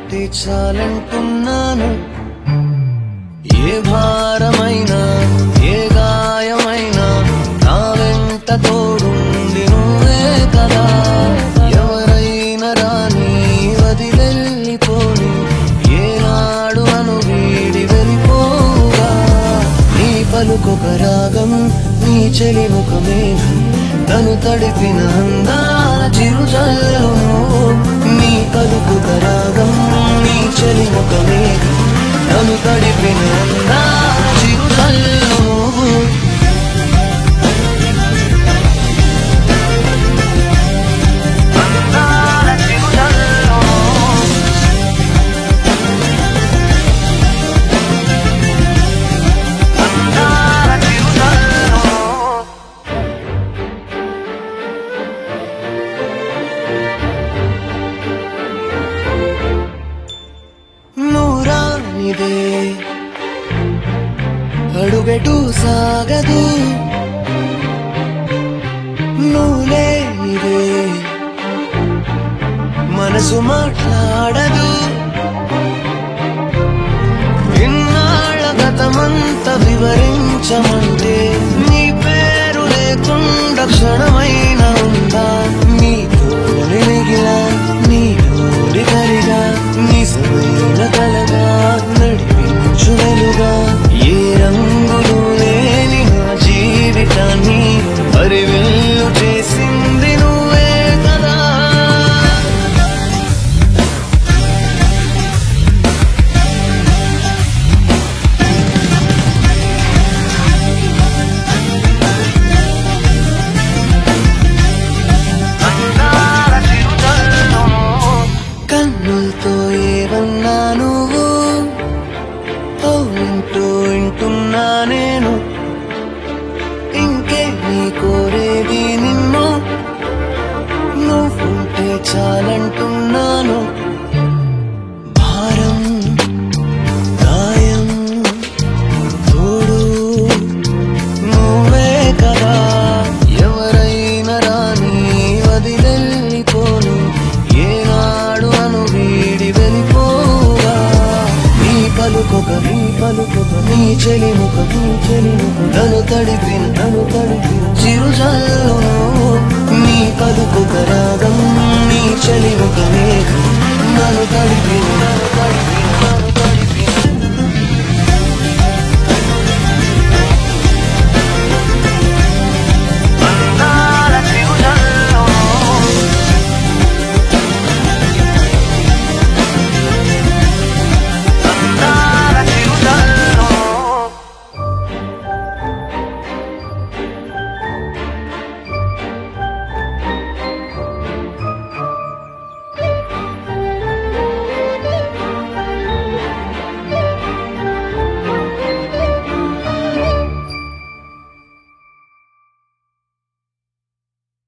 ఉంటే చాలంటున్నాను ఏ భారమైనా ఏ గాయమైనా నా వెంట తోడుండి నువ్వే కదా ఎవరైనా రాని వదిలెళ్ళిపోని ఏనాడు అను వీడి వెళ్ళిపోగా నీ పలుకొక రాగం నీ చెలి ఒక మేఘం తను తడిపిన అందాల చిరుజల్లు నీ పలుకొక రాగం నీ చెలి ఒక మేఘం తను తడిపిన అందాల చిరుజల్లు అందాల చిరుజల్లు అందాల చిరుజల్లు నూరానిదే అడుగెటు సాగదు నువ్వులేనిదే మనసు మాట్లాడదు ఇన్నాళ్ళ గతమంత వివరించమంటే నీ పేరు లేకుండా క్షణమైన ఉందా నీ తోడి మిగిలా నీ నోడి కలిగా నిజమైన కలగా నడిపించు వెలుగా ఏ రంగులు లేని నా జీవితాన్ని అరివెల్లు చేసింది నువ్వే కదా కన్నులతో ఏవన్నా నువ్వు ఓ ఇంటూ వింటున్నా నేను ఇంకే నీ కోరేది నిన్ను నువ్వుంటే చాలంటున్నాను భారం గాయం తోడు నువ్వే కదా ఎవరైనా రాని వదిలెళ్ళిపోను ఏనాడు అను వీడి వెళ్ళిపోగా నీ పలుకొక నీ పలుకొక నీ చెలిముక నీ చెలిముక నన్ను తడిపిన నన్ను తడిపిన చిరుజల్లు నీ పలుకొక రాగం నీ చెలిముక మేఘం నన్ను తడిపిన